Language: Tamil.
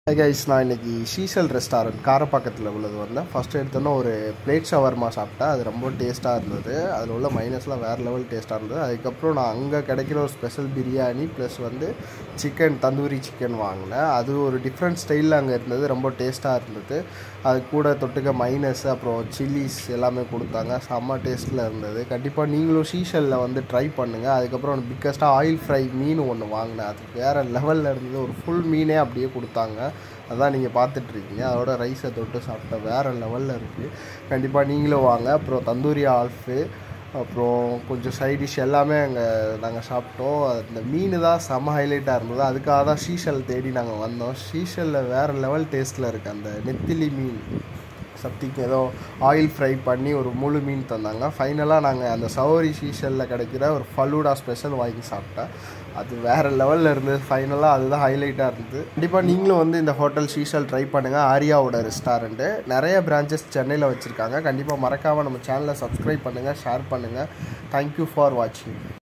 கைஸ் நான் இன்னைக்கு ஷீசல் ரெஸ்டாரண்ட் காரப்பாக்கத்தில் உள்ளது வந்தேன் ஃபஸ்ட்டு எடுத்தோன்னே ஒரு பிளேட் ஷவர்மா சாப்பிட்டேன் அது ரொம்ப டேஸ்ட்டாக இருந்தது அதில் உள்ள மைனஸ்லாம் வேறு லெவல் டேஸ்ட்டாக இருந்தது அதுக்கப்புறம் நான் அங்கே கிடைக்கிற ஒரு ஸ்பெஷல் பிரியாணி ப்ளஸ் வந்து சிக்கன் தந்தூரி சிக்கன் வாங்கினேன் அது ஒரு டிஃப்ரெண்ட் ஸ்டைலில் அங்கே இருந்தது ரொம்ப டேஸ்ட்டாக இருந்தது அது கூட தொட்டுக்க மைனஸ் அப்புறம் சில்லிஸ் எல்லாமே கொடுத்தாங்க செம்ம டேஸ்ட்டில் இருந்தது கண்டிப்பாக நீங்களும் ஷீஷலில் வந்து ட்ரை பண்ணுங்கள் அதுக்கப்புறம் பிக்கஸ்ட்டாக ஆயில் ஃப்ரை மீன் ஒன்று வாங்கினேன் அது வேறு லெவலில் இருந்தது ஒரு ஃபுல் மீனே அப்படியே கொடுத்தாங்க அதான் நீங்கள் பார்த்துட்ருக்கீங்க அதோட ரைஸை தொட்டு சாப்பிட்ட வேறு லெவலில் இருக்குது கண்டிப்பாக நீங்களும் வாங்க அப்புறம் தந்தூரி ஆல்ஃபு அப்புறம் கொஞ்சம் சைட் டிஷ் எல்லாமே அங்கே நாங்கள் சாப்பிட்டோம் அந்த மீன் தான் செம்ம ஹைலைட்டாக இருந்தது அதுக்காக தான் ஷீஷல் தேடி நாங்கள் வந்தோம் ஷீஷலில் வேறு லெவல் டேஸ்ட்டில் இருக்குது அந்த நெத்திலி மீன் சப்திக்கு ஏதோ ஆயில் ஃப்ரை பண்ணி ஒரு முழு மீன் தந்தாங்க ஃபைனலாக நாங்கள் அந்த சௌரி ஷீஷலில் கிடைக்கிற ஒரு ஃபலூடா ஸ்பெஷல் வாங்கி சாப்பிட்டேன் அது வேறு லெவலில் இருந்தது ஃபைனலாக அதுதான் ஹைலைட்டாக இருந்தது கண்டிப்பாக நீங்களும் வந்து இந்த ஹோட்டல் ஷீஷல் ட்ரை பண்ணுங்கள் ஆரியாவோட ரெஸ்டாரண்ட்டு நிறைய பிரான்ச்சஸ் சென்னையில் வச்சுருக்காங்க கண்டிப்பாக மறக்காமல் நம்ம சேனலை சப்ஸ்கிரைப் பண்ணுங்கள் ஷேர் பண்ணுங்கள் தேங்க்யூ ஃபார் வாட்சிங்